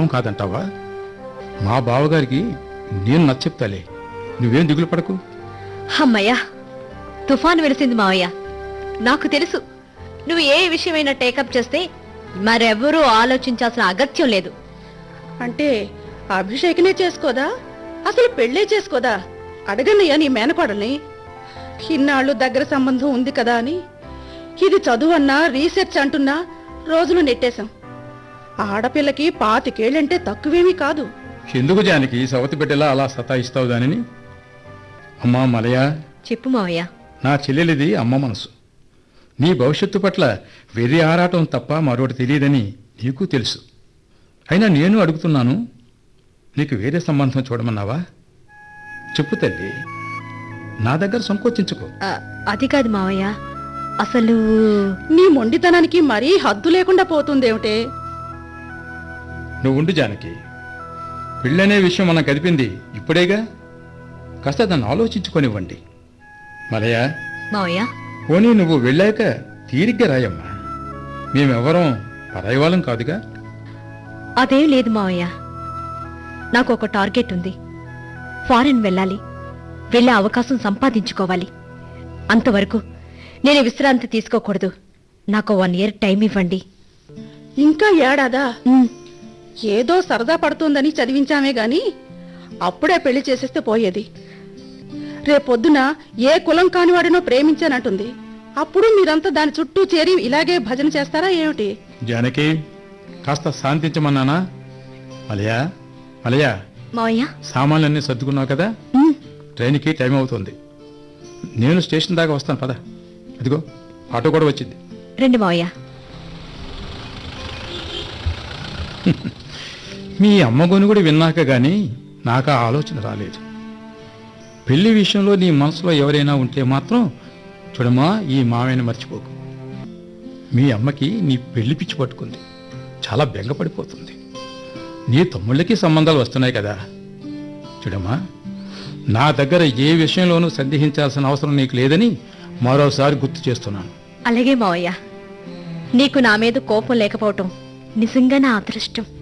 అర్థం కాదంటావా మా బావగారికి నేను నచ్చెప్తాలే నువ్వేం దిగులు పడకు అమ్మయ్యా తుఫాన్ వెలిసింది మావయ్య నాకు తెలుసు నువ్వు ఏ విషయమైనా టేకప్ చేస్తే మరెవరూ ఆలోచించాల్సిన అగత్యం లేదు అంటే అభిషేకనే చేసుకోదా అసలు పెళ్ళే చేసుకోదా అడగన్నయ్యా నీ మేనకోడల్ని ఇన్నాళ్ళు దగ్గర సంబంధం ఉంది కదా అని ఇది చదువు అన్నా రీసెర్చ్ అంటున్నా రోజులు నెట్టేశాం ఆడపిల్లకి పాతికేళ్ళంటే తక్కువేమీ కాదు ఎందుకు జానకి సవతి బిడ్డలా అలా సతాయిస్తావు దానిని అమ్మా మలయ చెప్పు మావయ్య నా చెల్లెలిది అమ్మ మనసు నీ భవిష్యత్తు పట్ల వెర్రి ఆరాటం తప్ప మరొకటి తెలియదని నీకు తెలుసు అయినా నేను అడుగుతున్నాను నీకు వేరే సంబంధం చూడమన్నావా చెప్పు తల్లి నా దగ్గర సంకోచించుకో ఆ, అది కాదు మావయ్య అసలు నీ మొండితనానికి మరీ హద్దు లేకుండా పోతుందేమిటే నువ్వు ఉండు జానకి పెళ్ళనే విషయం మనం కదిపింది ఇప్పుడేగా కాస్త దాన్ని ఆలోచించుకొనివ్వండి మలయ మావయ్య పోనీ నువ్వు వెళ్ళాక తీరిగ్గా రాయమ్మా మేమెవరం పరాయి వాళ్ళం కాదుగా అదేం లేదు మావయ్య నాకు ఒక టార్గెట్ ఉంది ఫారెన్ వెళ్ళాలి వెళ్ళే అవకాశం సంపాదించుకోవాలి అంతవరకు నేను విశ్రాంతి తీసుకోకూడదు నాకు వన్ ఇయర్ టైం ఇవ్వండి ఇంకా ఏడాదా ఉమ్, ఏదో సరదా పడుతుందని చదివించామే గాని అప్పుడే పెళ్లి చేసేస్తే పోయేది రేపొద్దున ఏ కులం కానివాడినో ప్రేమించానంటుంది అప్పుడు మీరంతా దాని చుట్టూ చేరి ఇలాగే భజన చేస్తారా ఏమిటి జానకి కాస్త శాంతించమన్నానా మలయా మలయా మావయ్య సామాన్లన్నీ సర్దుకున్నావు కదా ఉమ్, ట్రైన్కి టైం అవుతుంది నేను స్టేషన్ దాకా వస్తాను పద అదిగో ఆటో కూడా వచ్చింది రండి మావయ్య మీ అమ్మ గొనుగుడు విన్నాక గాని నాకు ఆ ఆలోచన రాలేదు పెళ్లి విషయంలో నీ మనసులో ఎవరైనా ఉంటే మాత్రం చూడమ్మా ఈ మామయ్యని మర్చిపోకు మీ అమ్మకి నీ పెళ్లి పిచ్చి పట్టుకుంది చాలా బెంగపడిపోతుంది నీ తమ్ముళ్ళకి సంబంధాలు వస్తున్నాయి కదా చూడమ్మా నా దగ్గర ఏ విషయంలోనూ సందేహించాల్సిన అవసరం నీకు లేదని మరోసారి గుర్తు చేస్తున్నాను అలాగే మావయ్య నీకు నా మీద కోపం లేకపోవటం నిజంగా నా అదృష్టం